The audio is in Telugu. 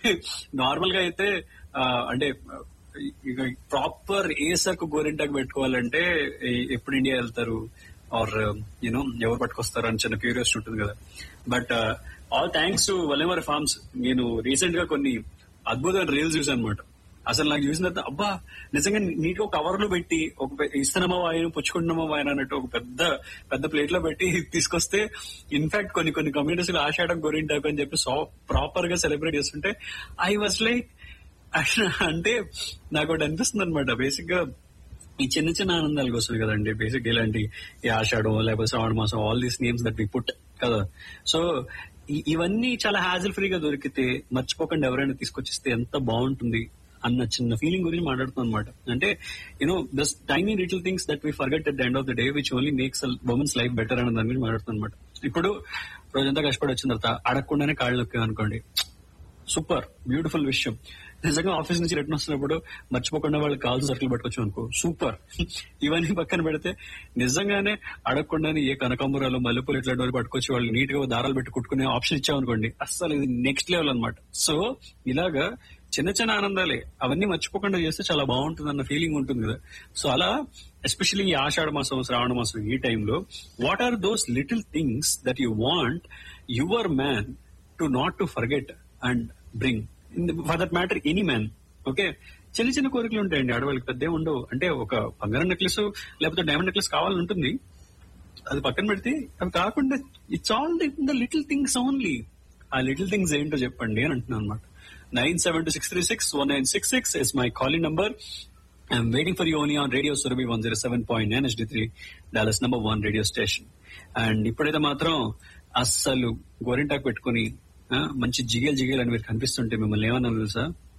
నార్మల్ గా అయితే ఆ, అంటే ప్రాపర్ ఏ సర్కు గోరింటాకు పెట్టుకోవాలంటే ఎ- ఎప్పుడు ఇండియా వెళ్తారు ఆర్ యూనో ఎవరు పట్టుకొస్తారు అని చిన్న క్యూరియాసిటీ ఉంటుంది కదా but all thanks to Valemar Farms నేను రీసెంట్ గా కొన్ని అద్భుతమైన రీల్స్ చూసాను అనమాట అసలు నాకు చూసిన తర్వాత అబ్బా నిజంగా నీట్ గా కవర్ లో పెట్టి ఒక పె- ఇస్తున్నామా వాయన పుచ్చుకుంటున్నామా వాయన అన్నట్టు ఒక పెద్ద పెద్ద ప్లేట్ లో పెట్టి తీసుకొస్తే ఇన్ఫాక్ట్ కొన్ని కొన్ని కమ్యూనిటీస్ ఆషాఢం గోరింటాకు అని చెప్పి ప్రాపర్ గా సెలబ్రేట్ చేస్తుంటే ఐ వాజ్ లైక్ అంటే నాకు ఒకటి అనిపిస్తుంది అనమాట బేసిక్ గా ఈ చిన్న చిన్న ఆనందాలకు వస్తుంది కదండి బేసిక్ ఇలాంటి ఈ ఆషాఢం లేకపోతే శ్రావణ మాసం all these names that we put కదా సో ఈ- ఇవన్నీ చాలా హ్యాజిల్ ఫ్రీగా దొరికితే మర్చిపోకుండా ఎవరైనా తీసుకొచ్చిస్తే ఎంత బాగుంటుంది అన్న చిన్న ఫీలింగ్ గురించి మాట్లాడుతున్నాం అనమాట అంటే you know these tiny little things that we forget at the end of the day which only makes women's life better అన్న దాని గురించి మాట్లాడుతున్నాం అనమాట ఇప్పుడు రోజంతా కష్టపడి వచ్చిన తర్వాత అడగకుండానే కాళ్ళు నొక్కాం అనుకోండి సూపర్ బ్యూటిఫుల్ విషయం నిజంగా ఆఫీస్ నుంచి రిటర్న్ వస్తున్నప్పుడు మర్చిపోకుండా వాళ్ళు కాల్స్ సర్కిల్ పట్టుకోవచ్చు అనుకో సూపర్ ఇవన్నీ పక్కన పెడితే నిజంగానే అడగకుండానే ఏ కనకాంబరాలు మల్లెపూలు ఇట్లాంటి వాళ్ళు పట్టుకొచ్చి వాళ్ళు నీట్ గా దారాలు పెట్టి కుట్టుకునే ఆప్షన్ ఇచ్చామనుకోండి అస్సలు ఇది నెక్స్ట్ లెవెల్ అన్నమాట సో ఇలాగా చిన్న చిన్న ఆనందాలే అవన్నీ మర్చిపోకుండా చేస్తే చాలా బాగుంటుంది అన్న ఫీలింగ్ ఉంటుంది కదా సో అలా ఎస్పెషల్లీ ఈ ఆషాఢ మాసం శ్రావణ మాసం ఈ టైంలో what are those little things that you want your man to not to forget and bring for that matter any man okay చిన్న చిన్న కోరికలు ఉంటాయండి ఆడవాళ్ళకి పెద్ద ఉండవు అంటే ఒక బంగారం నెక్లెస్ లేకపోతే డైమండ్ నెక్లెస్ కావాలని ఉంటుంది అది పక్కన పెడితే అవి కాకుండా it's all the little things only ఆ లిటిల్ థింగ్స్ ఏంటో చెప్పండి అని అంటున్నాను అనమాట nine seven two six three six one nine six six is my calling number I'm waiting for you only on radio Surabhi one zero seven point nine SD three Dallas number one radio station and ఇప్పుడైతే మాత్రం అస్సలు గోరింటాకు పెట్టుకుని ఆ, మంచి జిగేల్ జిగేల్ అని మీరు కనిపిస్తుంటే మిమ్మల్ని ఏమన్నా తెలుసా